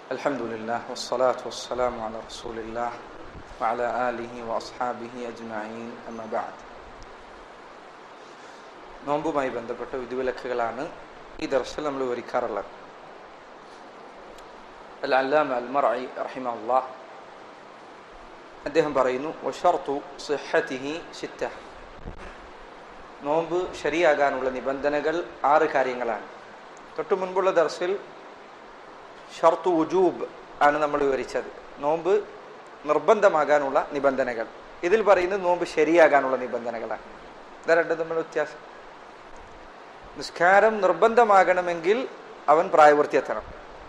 الحمد لله والصلاة والسلام على رسول الله وعلى آله وأصحابه أجمعين أما بعد നോമ്പുമായി ബന്ധപ്പെട്ട വിധിവിലക്കുകളാണ് ഈ ദർശനം നമ്മൾ വിവരിക്കാറുള്ളത് അൽ അല്ലാമ അൽ മറൈ റഹിമല്ലാ അദ്ദേഹം പറയുന്നു വഷർത്തു സിഹത്തിഹി സിത്ത നോമ്പ് ശരിയാകാനുള്ള നിബന്ധനകൾ ആറ് കാര്യങ്ങളാണ് തൊട്ടു മുൻപുള്ള ദർസിൽ ഷർത്തു ഉജൂബ് ആണ് നമ്മൾ വിവരിച്ചത് നോമ്പ് നിർബന്ധമാകാനുള്ള നിബന്ധനകൾ ഇതിൽ പറയുന്നത് നോമ്പ് ശരിയാകാനുള്ള നിബന്ധനകളാണ് ഇതാ രണ്ടും തമ്മിൽ വ്യത്യാസം നിസ്കാരം നിർബന്ധമാകണമെങ്കിൽ അവൻ പ്രായപൂർത്തി എത്തണം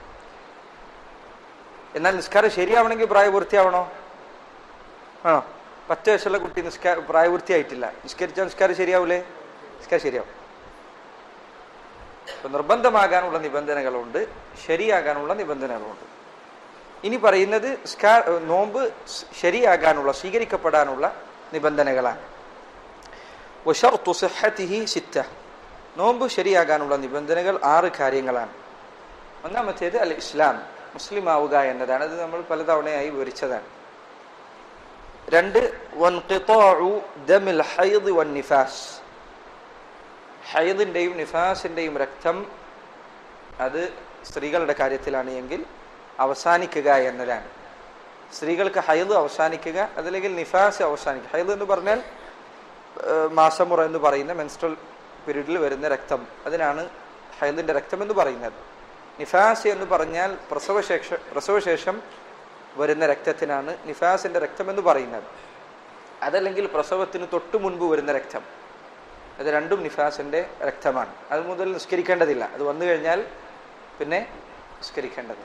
എന്നാൽ നിസ്കാരം ശരിയാവണമെങ്കിൽ പ്രായപൂർത്തിയാവണോ ആണോ പത്ത് വയസ്സുള്ള കുട്ടി നിസ്കാര പ്രായപൂർത്തിയായിട്ടില്ല നിസ്കരിച്ചാൽ നിസ്കാരം ശരിയാവൂലേ നിസ്കാരം ശരിയാവും അപ്പൊ നിർബന്ധമാകാനുള്ള നിബന്ധനകളുണ്ട് ശരിയാകാനുള്ള നിബന്ധനകളുണ്ട് ഇനി പറയുന്നത് സ്കാ- നോമ്പ് സ് ശരിയാകാനുള്ള സ്വീകരിക്കപ്പെടാനുള്ള നിബന്ധനകളാണ് വശർത്തു സിഹ്ഹത്തിഹി സിത്ത നോമ്പ് ശരിയാകാനുള്ള നിബന്ധനകൾ ആറ് കാര്യങ്ങളാണ് ഒന്നാമത്തേത് അൽ ഇസ്ലാം മുസ്ലിം ആവുക എന്നതാണ് അത് നമ്മൾ പലതവണയായി വിവരിച്ചതാണ് രണ്ട് വൻഖിതാഉ ദമിൽ ഹൈദ് വൻ നിഫാസ് ഹൈദിൻ്റെയും നിഫാസിൻ്റെയും രക്തം അത് സ്ത്രീകളുടെ കാര്യത്തിലാണ് എങ്കിൽ അവസാനിക്കുക എന്നതാണ് സ്ത്രീകൾക്ക് ഹൈദ് അവസാനിക്കുക അതല്ലെങ്കിൽ നിഫാസ് അവസാനിക്കുക ഹൈദ് എന്ന് പറഞ്ഞാൽ ഏഹ്, മാസമുറ എന്ന് പറയുന്ന മെൻസ്ട്രൽ പീരീഡിൽ വരുന്ന രക്തം അതിനാണ് ഹൈദിൻ്റെ രക്തം എന്ന് പറയുന്നത് നിഫാസ് എന്ന് പറഞ്ഞാൽ പ്രസവശേഷ പ്രസവശേഷം വരുന്ന രക്തത്തിനാണ് നിഫാസിന്റെ രക്തം എന്ന് പറയുന്നത് അതല്ലെങ്കിൽ പ്രസവത്തിന് തൊട്ടു മുൻപ് വരുന്ന രക്തം അത് രണ്ടും നിഫാസിന്റെ രക്തമാണ് അത് മുതൽ നിസ്കരിക്കേണ്ടതില്ല അത് വന്നു കഴിഞ്ഞാൽ പിന്നെ നിസ്കരിക്കേണ്ടത്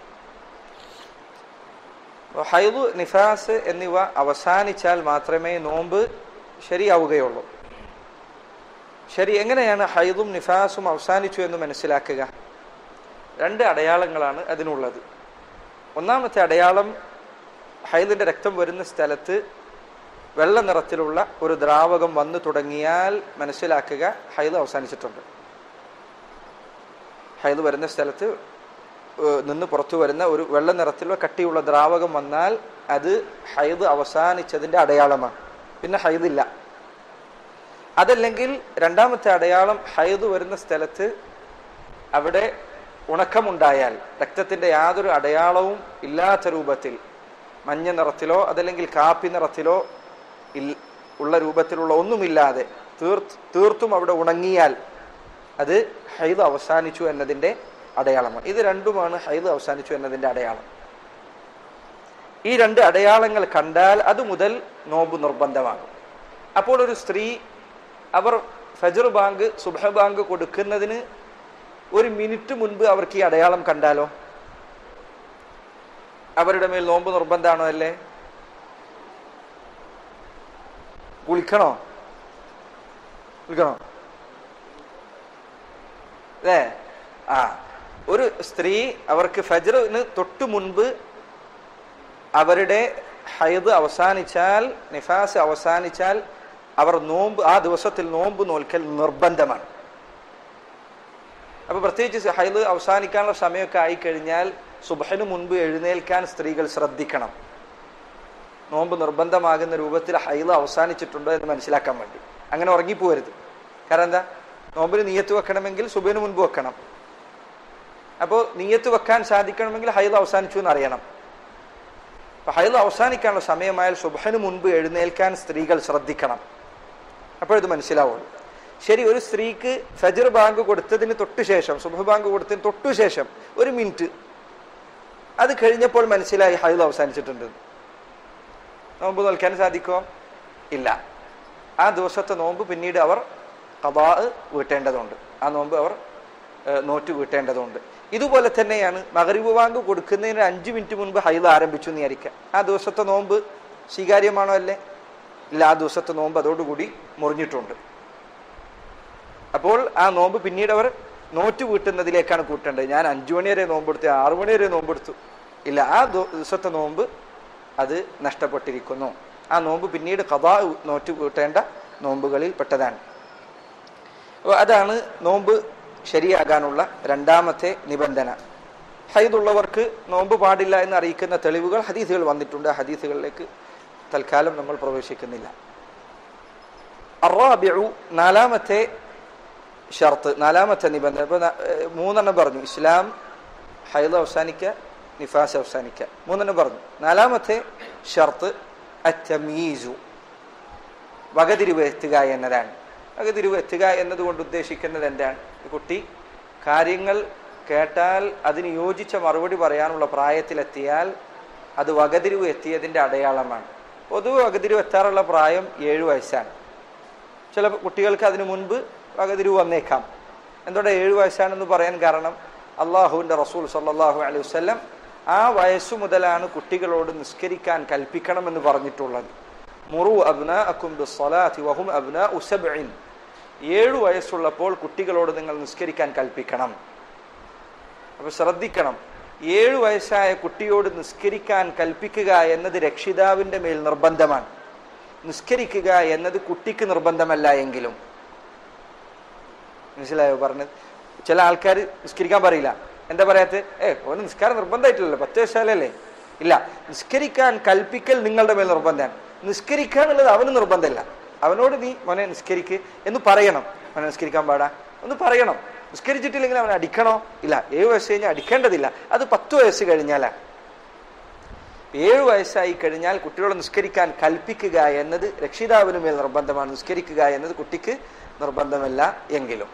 അപ്പോൾ ഹൈദു നിഫാസ് എന്നിവ അവസാനിച്ചാൽ മാത്രമേ നോമ്പ് ശരിയാവുകയുള്ളൂ ശരി എങ്ങനെയാണ് ഹൈദും നിഫാസും അവസാനിച്ചു എന്ന് മനസ്സിലാക്കുക രണ്ട് അടയാളങ്ങളാണ് അതിനുള്ളത് ഒന്നാമത്തെ അടയാളം ഹൈദിന്റെ രക്തം വരുന്ന സ്ഥലത്ത് വെള്ള നിറത്തിലുള്ള ഒരു ദ്രാവകം വന്നു തുടങ്ങിയാൽ മനസ്സിലാക്കുക ഹൈദ് അവസാനിച്ചിട്ടുണ്ട് ഹൈദ് വരുന്ന സ്ഥലത്ത് ഏഹ്, നിന്ന് പുറത്തു വരുന്ന ഒരു വെള്ള നിറത്തിലുള്ള കട്ടിയുള്ള ദ്രാവകം വന്നാൽ അത് ഹൈദ് അവസാനിച്ചതിന്റെ അടയാളമാണ് പിന്നെ ഹൈദില്ല അതല്ലെങ്കിൽ രണ്ടാമത്തെ അടയാളം ഹൈദ് വരുന്ന സ്ഥലത്ത് അവിടെ ഉണക്കമുണ്ടായാൽ രക്തത്തിന്റെ യാതൊരു അടയാളവും ഇല്ലാത്ത രൂപത്തിൽ മഞ്ഞ നിറത്തിലോ അതല്ലെങ്കിൽ കാപ്പി നിറത്തിലോ ഇൽ- ഉള്ള രൂപത്തിലുള്ള ഒന്നുമില്ലാതെ തീർത്ത് തീർത്തും അവിടെ ഉണങ്ങിയാൽ അത് ഹൈദ് അവസാനിച്ചു എന്നതിന്റെ അടയാളമാണ് ഇത് രണ്ടുമാണ് ഹൈദ് അവസാനിച്ചു എന്നതിന്റെ അടയാളം ഈ രണ്ട് അടയാളങ്ങൾ കണ്ടാൽ അത് മുതൽ നോമ്പ് നിർബന്ധമാകും അപ്പോൾ ഒരു സ്ത്രീ അവർ ഫജർ ബാങ്ക് സുബഹ ബാങ്ക് കൊടുക്കുന്നതിന് ഒരു മിനിറ്റ് മുൻപ് അവർക്ക് ഈ അടയാളം കണ്ടാലോ അവരുടെ മേൽ നോമ്പ് നിർബന്ധമാണോ അല്ലേ കുളിക്കണോ കുളിക്കണോ അല്ലേ ആ ഒരു സ്ത്രീ അവർക്ക് ഫജറിന് തൊട്ടു മുൻപ് അവരുടെ ഹൈദ് അവസാനിച്ചാൽ നിഫാസ് അവസാനിച്ചാൽ അവർ നോമ്പ് ആ ദിവസത്തിൽ നോമ്പ് നോൽക്കൽ നിർബന്ധമാണ് അപ്പൊ പ്രത്യേകിച്ച് ഹൈദ് അവസാനിക്കാനുള്ള സമയമൊക്കെ ആയിക്കഴിഞ്ഞാൽ സുബഹിന് മുൻപ് എഴുന്നേൽക്കാൻ സ്ത്രീകൾ ശ്രദ്ധിക്കണം നോമ്പ് നിർബന്ധമാകുന്ന രൂപത്തിൽ ഹൈദ് അവസാനിച്ചിട്ടുണ്ടോ എന്ന് മനസ്സിലാക്കാൻ വേണ്ടി അങ്ങനെ ഉറങ്ങിപ്പോരുത് കാരണം എന്താ നോമ്പിന് നീയത്ത് വെക്കണമെങ്കിൽ സുബഹിന് മുൻപ് വെക്കണം അപ്പോൾ നീയത്ത് വെക്കാൻ സാധിക്കണമെങ്കിൽ ഹൈദ് അവസാനിച്ചു എന്ന് അറിയണം അപ്പൊ ഹൈദ് അവസാനിക്കാനുള്ള സമയമായാൽ സുബഹിന് മുൻപ് എഴുന്നേൽക്കാൻ സ്ത്രീകൾ ശ്രദ്ധിക്കണം അപ്പോഴത് മനസ്സിലാവുള്ളൂ ശരി ഒരു സ്ത്രീക്ക് ഫജർ ബാങ്ക് കൊടുത്തതിന് തൊട്ടു ശേഷം സുബഹ ബാങ്ക് കൊടുത്തതിന് തൊട്ടു ശേഷം ഒരു മിനിറ്റ് അത് കഴിഞ്ഞപ്പോൾ മനസ്സിലായി ഹൈദ് അവസാനിച്ചിട്ടുണ്ട് നോമ്പ് നോൽക്കാൻ സാധിക്കോ ഇല്ല ആ ദിവസത്തെ നോമ്പ് പിന്നീട് അവർ കഥാ വീട്ടേണ്ടതുണ്ട് ആ നോമ്പ് അവർ ഏഹ്, നോറ്റ് വീട്ടേണ്ടതുണ്ട് ഇതുപോലെ തന്നെയാണ് മകരീബ് ബാങ്ക് കൊടുക്കുന്നതിന് അഞ്ചു മിനിറ്റ് മുൻപ് ഹൈദ് ആരംഭിച്ചു എന്ന് വിചാരിക്കാം ആ ദിവസത്തെ നോമ്പ് സ്വീകാര്യമാണോ അല്ലേ ഇല്ല ആ ദിവസത്തെ നോമ്പ് അതോടുകൂടി മുറിഞ്ഞിട്ടുണ്ട് അപ്പോൾ ആ നോമ്പ് പിന്നീട് അവർ നോറ്റ് വീട്ടുന്നതിലേക്കാണ് കൂട്ടേണ്ടത് ഞാൻ അഞ്ചു മണി വരെ നോമ്പെടുത്തു ആറു മണി വരെ നോമ്പെടുത്തു ഇല്ല ആ ദോ- ദിവസത്തെ നോമ്പ് അത് നഷ്ടപ്പെട്ടിരിക്കുന്നു ആ നോമ്പ് പിന്നീട് കഥാ നോറ്റ് വീട്ടേണ്ട നോമ്പുകളിൽ പെട്ടതാണ് അപ്പോൾ അതാണ് നോമ്പ് ശരിയാകാനുള്ള രണ്ടാമത്തെ നിബന്ധന ഹൈദുള്ളവർക്ക് നോമ്പ് പാടില്ല എന്ന് അറിയിക്കുന്ന തെളിവുകൾ ഹദീസുകൾ വന്നിട്ടുണ്ട് ആ ഹദീസുകളിലേക്ക് തൽക്കാലം നമ്മൾ പ്രവേശിക്കുന്നില്ല അറാബിഉ നാലാമത്തെ ഷർത്ത് നാലാമത്തെ നിബന്ധന ഇപ്പൊ ന- ഏഹ് മൂന്നെണ്ണം പറഞ്ഞു ഇസ്ലാം ഹൈദ് അവസാനിക്കുക നിഫാസ് അവസാനിക്കുക മൂന്നെണ്ണം പറഞ്ഞു നാലാമത്തെ ഷർത്ത് അറ്റമീസു വകതിരിവ് എത്തുക എന്നതാണ് വകതിരിവ് എത്തുക എന്നതുകൊണ്ട് ഉദ്ദേശിക്കുന്നത് എന്താണ് ഈ കുട്ടി കാര്യങ്ങൾ കേട്ടാൽ അതിന് യോജിച്ച മറുപടി പറയാനുള്ള പ്രായത്തിലെത്തിയാൽ അത് വകതിരിവ് എത്തിയതിൻ്റെ അടയാളമാണ് പൊതുവെ വകതിരിവ് എത്താറുള്ള പ്രായം ഏഴ് വയസ്സാണ് ചില കുട്ടികൾക്ക് അതിനു മുൻപ് വകതിരിവ് വന്നേക്കാം എന്തുകൊണ്ട് ഏഴ് വയസ്സാണെന്ന് പറയാൻ കാരണം അള്ളാഹുവിൻ്റെ റസൂൽ സല്ലാഹു അലൈഹി വസ്ലം ആ വയസ്സു മുതലാണ് കുട്ടികളോട് നിസ്കരിക്കാൻ കൽപ്പിക്കണമെന്ന് പറഞ്ഞിട്ടുള്ളത് മുറു അബ്ന അക്കുംബുസ്വലാത്തി വഹും അബ്ന ഉസബിൻ ഏഴു വയസ്സുള്ളപ്പോൾ കുട്ടികളോട് നിങ്ങൾ നിസ്കരിക്കാൻ കൽപ്പിക്കണം അപ്പൊ ശ്രദ്ധിക്കണം ഏഴു വയസ്സായ കുട്ടിയോട് നിസ്കരിക്കാൻ കൽപ്പിക്കുക എന്നത് രക്ഷിതാവിന്റെ മേൽ നിർബന്ധമാണ് നിസ്കരിക്കുക എന്നത് കുട്ടിക്ക് നിർബന്ധമല്ല എങ്കിലും മനസ്സിലായോ പറഞ്ഞത് ചില ആൾക്കാർ നിസ്കരിക്കാൻ പറയില്ല എന്താ പറയാത്ത ഏ ഓന് നിസ്കാരം നിർബന്ധമായിട്ടില്ലല്ലോ പത്ത് വയസ്സാലല്ലേ ഇല്ല നിസ്കരിക്കാൻ കൽപ്പിക്കൽ നിങ്ങളുടെ മേൽ നിർബന്ധമാണ് നിസ്കരിക്കുക എന്നുള്ളത് അവന് നിർബന്ധമില്ല അവനോട് നീ മോനെ നിസ്കരിക്ക് എന്ന് പറയണം മോനെ നിസ്കരിക്കാൻ പാടാ ഒന്ന് പറയണം നിസ്കരിച്ചിട്ടില്ലെങ്കിൽ അവനെ അടിക്കണോ ഇല്ല ഏഴ് വയസ്സ് കഴിഞ്ഞാൽ അടിക്കേണ്ടതില്ല അത് പത്ത് വയസ്സ് കഴിഞ്ഞാലാണ് ഏഴു വയസ്സായി കഴിഞ്ഞാൽ കുട്ടികളെ നിസ്കരിക്കാൻ കൽപ്പിക്കുക എന്നത് രക്ഷിതാവിന് മേൽ നിർബന്ധമാണ് നിസ്കരിക്കുക എന്നത് കുട്ടിക്ക് നിർബന്ധമല്ല എങ്കിലും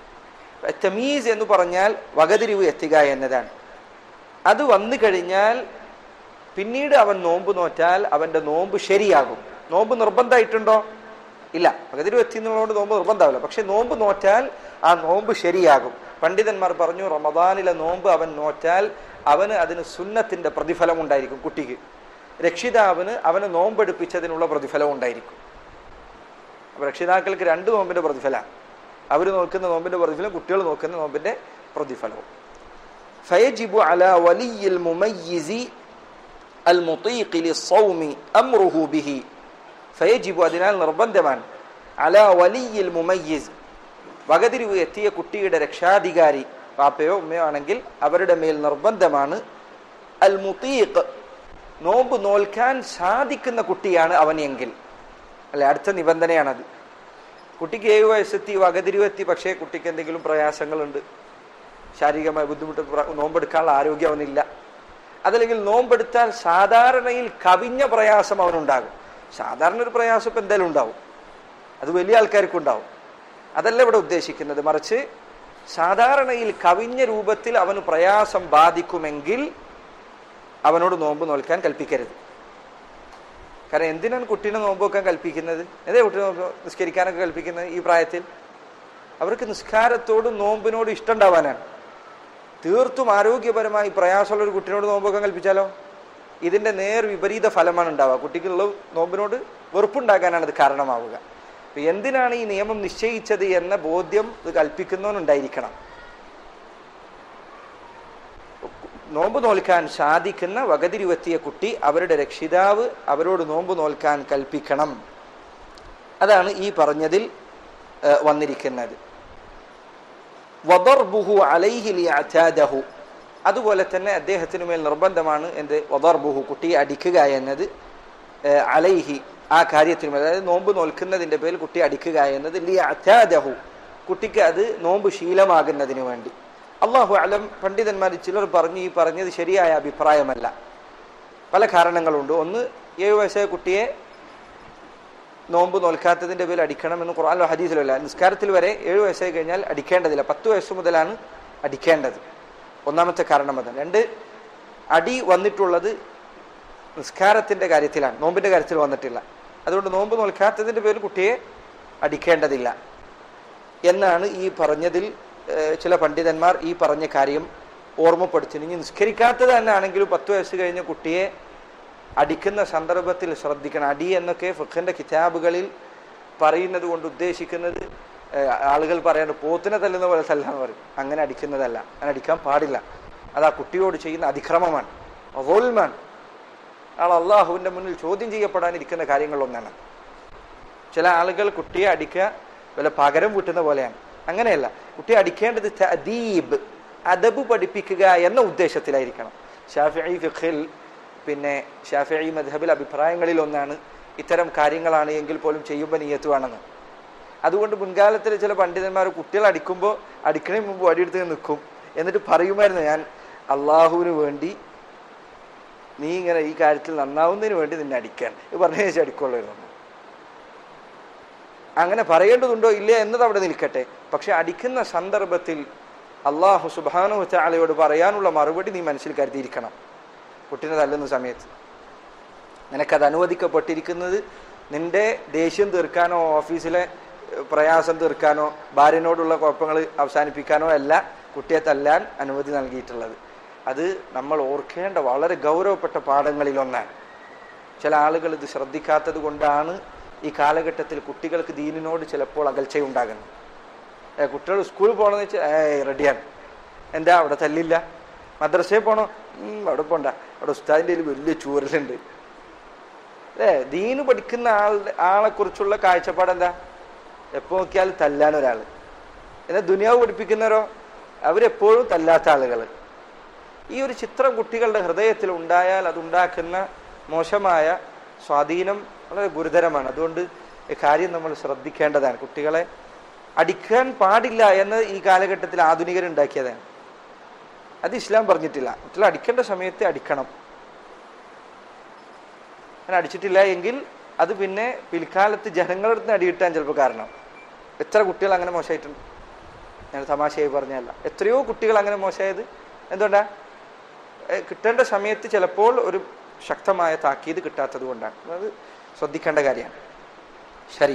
തമീസ് എന്ന് പറഞ്ഞാൽ വകതിരിവ് എത്തുക എന്നതാണ് അത് വന്നു കഴിഞ്ഞാൽ പിന്നീട് അവൻ നോമ്പ് നോറ്റാൽ അവന്റെ നോമ്പ് ശരിയാകും നോമ്പ് നിർബന്ധമായിട്ടുണ്ടോ ഇല്ല വകതിരിവ് എത്തിയതുകൊണ്ട് നോമ്പ് നിർബന്ധമാവില്ല പക്ഷെ നോമ്പ് നോറ്റാൽ ആ നോമ്പ് ശരിയാകും പണ്ഡിതന്മാർ പറഞ്ഞു റമദാനിലെ നോമ്പ് അവൻ നോറ്റാൽ അവന് അതിന് സുന്നത്തിന്റെ പ്രതിഫലം ഉണ്ടായിരിക്കും കുട്ടിക്ക് രക്ഷിതാവിന് അവന് നോമ്പെടുപ്പിച്ചതിനുള്ള പ്രതിഫലം ഉണ്ടായിരിക്കും അപ്പൊ രക്ഷിതാക്കൾക്ക് രണ്ട് നോമ്പിന്റെ പ്രതിഫലമാണ് അവർ നോക്കുന്ന നോമ്പിന്റെ പ്രതിഫലം കുട്ടികൾ നോക്കുന്ന നോമ്പിന്റെ പ്രതിഫലവും ഫയജിബു അല വലിയിൽ മുമയ്യിസി അൽ മുതീഖി ലിസ്സൗമി അംറുഹു ബിഹി ഫയജിബു അതിനാൽ നിർബന്ധമാണ് അല വലിയിൽ മുമയ്യിസ് വകതിരിവ് എത്തിയ കുട്ടിയുടെ രക്ഷാധികാരി പാപ്പയോ ഉമ്മയോ ആണെങ്കിൽ അവരുടെ മേൽ നിർബന്ധമാണ് അൽ മുതീഖ് നോമ്പ് നോൽക്കാൻ സാധിക്കുന്ന കുട്ടിയാണ് അവൻ എങ്കിൽ അല്ലെ അടുത്ത നിബന്ധനയാണത് കുട്ടിക്ക് ഏഴ് വയസ്സെത്തി വകതിരിവെത്തി പക്ഷേ കുട്ടിക്ക് എന്തെങ്കിലും പ്രയാസങ്ങളുണ്ട് ശാരീരികമായ ബുദ്ധിമുട്ട് പ്ര- നോമ്പെടുക്കാനുള്ള ആരോഗ്യം അവനില്ല അതല്ലെങ്കിൽ നോമ്പെടുത്താൽ സാധാരണയിൽ കവിഞ്ഞ പ്രയാസം അവനുണ്ടാകും സാധാരണ ഒരു പ്രയാസം ഇപ്പം എന്തായാലും ഉണ്ടാവും അത് വലിയ ആൾക്കാർക്കും ഉണ്ടാവും അതല്ല ഇവിടെ ഉദ്ദേശിക്കുന്നത് മറിച്ച് സാധാരണയിൽ കവിഞ്ഞ രൂപത്തിൽ അവന് പ്രയാസം ബാധിക്കുമെങ്കിൽ അവനോട് നോമ്പ് നോൽക്കാൻ കൽപ്പിക്കരുത് കാരണം എന്തിനാണ് കുട്ടീനെ നോമ്പ് വെക്കാൻ കൽപ്പിക്കുന്നത് എന്തേ കുട്ടീനെ നോമ്പ് നിസ്കരിക്കാനൊക്കെ കൽപ്പിക്കുന്നത് ഈ പ്രായത്തിൽ അവർക്ക് നിസ്കാരത്തോടും നോമ്പിനോടും ഇഷ്ടം ഉണ്ടാവാനാണ് തീർത്തും ആരോഗ്യപരമായി പ്രയാസമുള്ള ഒരു കുട്ടീനോട് നോമ്പ് വെക്കാൻ കൽപ്പിച്ചാലോ ഇതിന്റെ നേർ വിപരീത ഫലമാണ് ഉണ്ടാവുക കുട്ടിക്കുള്ള നോമ്പിനോട് വെറുപ്പുണ്ടാകാനാണ് ഇത് കാരണമാവുക അപ്പൊ എന്തിനാണ് ഈ നിയമം നിശ്ചയിച്ചത് എന്ന ബോധ്യം ഇത് കൽപ്പിക്കുന്നവനുണ്ടായിരിക്കണം നോമ്പ് നോൽക്കാൻ സാധിക്കുന്ന വകതിരിവെത്തിയ കുട്ടി അവരുടെ രക്ഷിതാവ് അവരോട് നോമ്പ് നോൽക്കാൻ കൽപ്പിക്കണം അതാണ് ഈ പറഞ്ഞതിൽ ഏഹ്, വന്നിരിക്കുന്നത് വദർബുഹു അലൈഹി ലിയഅതാദഹു അതുപോലെ തന്നെ അദ്ദേഹത്തിന് മേൽ നിർബന്ധമാണ് എന്ത് വദർബുഹു കുട്ടിയെ അടിക്കുക എന്നത് ഏഹ്, അലൈഹി ആ കാര്യത്തിന് മേൽ അതായത് നോമ്പ് നോൽക്കുന്നതിന്റെ പേരിൽ കുട്ടിയെ അടിക്കുക എന്നത് ലിയഅതാദഹു കുട്ടിക്ക് അത് നോമ്പ് ശീലമാകുന്നതിന് വേണ്ടി അള്ളാഹു അലം പണ്ഡിതന്മാർ ചിലർ പറഞ്ഞു ഈ പറഞ്ഞത് ശരിയായ അഭിപ്രായമല്ല പല കാരണങ്ങളുണ്ട് ഒന്ന് ഏഴു വയസ്സായ കുട്ടിയെ നോമ്പ് നോൽക്കാത്തതിന്റെ പേരിൽ അടിക്കണമെന്ന് ഖുർആാനിലോ ഹദീസിലോ അല്ല നിസ്കാരത്തിൽ വരെ ഏഴു വയസ്സായി കഴിഞ്ഞാൽ അടിക്കേണ്ടതില്ല പത്ത് വയസ്സ് മുതലാണ് അടിക്കേണ്ടത് ഒന്നാമത്തെ കാരണം അതാണ് രണ്ട് അടി വന്നിട്ടുള്ളത് നിസ്കാരത്തിന്റെ കാര്യത്തിലാണ് നോമ്പിന്റെ കാര്യത്തിൽ വന്നിട്ടില്ല അതുകൊണ്ട് നോമ്പ് നോൽക്കാത്തതിന്റെ പേരിൽ കുട്ടിയെ അടിക്കേണ്ടതില്ല എന്നാണ് ഈ പറഞ്ഞതിൽ ഏഹ്, ചില പണ്ഡിതന്മാർ ഈ പറഞ്ഞ കാര്യം ഓർമ്മപ്പെടുത്തി ഇനി നിസ്കരിക്കാത്തത് തന്നെ ആണെങ്കിലും പത്ത് വയസ്സ് കഴിഞ്ഞ കുട്ടിയെ അടിക്കുന്ന സന്ദർഭത്തിൽ ശ്രദ്ധിക്കണം അടി എന്നൊക്കെ ഫിഖിന്റെ കിതാബുകളിൽ പറയുന്നത് കൊണ്ട് ഉദ്ദേശിക്കുന്നത് ഏഹ്, ആളുകൾ പറയാണ്ട് പോത്തിനെ തല്ലുന്ന പോലെ തല്ലാന്ന് പറയും അങ്ങനെ അടിക്കുന്നതല്ല അങ്ങനെ അടിക്കാൻ പാടില്ല അത് ആ കുട്ടിയോട് ചെയ്യുന്ന അതിക്രമമാണ് റോൽമാൻ ആൾ അള്ളാഹുവിന്റെ മുന്നിൽ ചോദ്യം ചെയ്യപ്പെടാനിരിക്കുന്ന കാര്യങ്ങളൊന്നാണ് ചില ആളുകൾ കുട്ടിയെ അടിക്കുക വല്ല പകരം വീട്ടുന്ന പോലെയാണ് അങ്ങനെയല്ല കുട്ടിയെ അടിക്കേണ്ടത് തഅദീബ് അദബ് പഠിപ്പിക്കുക എന്ന ഉദ്ദേശത്തിലായിരിക്കണം ഷാഫി ഫിഖിൽ പിന്നെ ഷാഫി മദ്ഹബിൽ അഭിപ്രായങ്ങളിൽ ഒന്നാണ് ഇത്തരം കാര്യങ്ങളാണ് എങ്കിൽ പോലും ചെയ്യുമ്പോൾ നീയത്ത് വേണമെന്ന് അതുകൊണ്ട് മുൻകാലത്തിൽ ചില പണ്ഡിതന്മാർ കുട്ടികൾ അടിക്കുമ്പോൾ അടിക്കണേ മുമ്പ് വടിയെടുത്ത് നിൽക്കും എന്നിട്ട് പറയുമായിരുന്നു ഞാൻ അള്ളാഹുവിന് വേണ്ടി നീ ഇങ്ങനെ ഈ കാര്യത്തിൽ നന്നാവുന്നതിന് വേണ്ടി നിന്നെ അടിക്കാൻ ഇത് പറഞ്ഞു വെച്ചാൽ അടിക്കുള്ളായിരുന്നു അങ്ങനെ പറയേണ്ടതുണ്ടോ ഇല്ല എന്നത് അവിടെ നിൽക്കട്ടെ പക്ഷെ അടിക്കുന്ന സന്ദർഭത്തിൽ അള്ളാഹു സുബാനു ചാലയോട് പറയാനുള്ള മറുപടി നീ മനസ്സിൽ കരുതിയിരിക്കണം കുട്ടീനെ തല്ലുന്ന സമയത്ത് നിനക്കത് അനുവദിക്കപ്പെട്ടിരിക്കുന്നത് നിന്റെ ദേഷ്യം തീർക്കാനോ ഓഫീസിലെ ഏഹ്, പ്രയാസം തീർക്കാനോ ഭാര്യനോടുള്ള കുഴപ്പങ്ങൾ അവസാനിപ്പിക്കാനോ അല്ല കുട്ടിയെ തല്ലാൻ അനുമതി നൽകിയിട്ടുള്ളത് അത് നമ്മൾ ഓർക്കേണ്ട വളരെ ഗൗരവപ്പെട്ട പാഠങ്ങളിലൊന്നാണ് ചില ആളുകൾ ഇത് ശ്രദ്ധിക്കാത്തത് കൊണ്ടാണ് ഈ കാലഘട്ടത്തിൽ കുട്ടികൾക്ക് ദീനിനോട് ചിലപ്പോൾ അകൽച്ചയുണ്ടാകുന്നത് ഏ, കുട്ടികൾ സ്കൂളിൽ പോകണമെന്ന് വെച്ചാൽ ഏ റെഡിയാണ് എന്താ അവിടെ തല്ലില്ല മദ്രസയിൽ പോകണോ ഉം, അവിടെ പോണ്ട അവിടെ ഉസ്താദിൻ്റെ കയ്യിൽ വലിയ ചൂരലുണ്ട് അല്ലേ ദീന് പഠിക്കുന്ന ആളുടെ ആളെ കുറിച്ചുള്ള കാഴ്ചപ്പാട് എന്താ എപ്പോ നോക്കിയാലും തല്ലാൻ ഒരാൾ എന്നാൽ ദുനിയാവ് പഠിപ്പിക്കുന്നവരോ അവരെപ്പോഴും തല്ലാത്ത ആളുകൾ ഈ ഒരു ചിത്രം കുട്ടികളുടെ ഹൃദയത്തിൽ ഉണ്ടായാൽ അതുണ്ടാക്കുന്ന മോശമായ സ്വാധീനം വളരെ ഗുരുതരമാണ് അതുകൊണ്ട് ഈ കാര്യം നമ്മൾ ശ്രദ്ധിക്കേണ്ടതാണ് കുട്ടികളെ അടിക്കാൻ പാടില്ല എന്ന് ഈ കാലഘട്ടത്തിൽ ആധുനികരുണ്ടാക്കിയതാണ് അത് ഇസ്ലാം പറഞ്ഞിട്ടില്ല കുട്ടികളെ അടിക്കേണ്ട സമയത്ത് അടിക്കണം അങ്ങനെ അടിച്ചിട്ടില്ല എങ്കിൽ അത് പിന്നെ പിൽക്കാലത്ത് ജനങ്ങളുടെ അടുത്ത് അടിയിട്ടാൻ ചിലപ്പോൾ കാരണം എത്ര കുട്ടികൾ അങ്ങനെ മോശമായിട്ടുണ്ട് ഞാൻ തമാശയായി പറഞ്ഞല്ല എത്രയോ കുട്ടികൾ അങ്ങനെ മോശമായത് എന്തുകൊണ്ടാ ഏ, കിട്ടേണ്ട സമയത്ത് ചിലപ്പോൾ ഒരു ശക്തമായ താക്കീത് കിട്ടാത്തത് കൊണ്ടാണ് അത് ശ്രദ്ധിക്കേണ്ട കാര്യമാണ് ശരി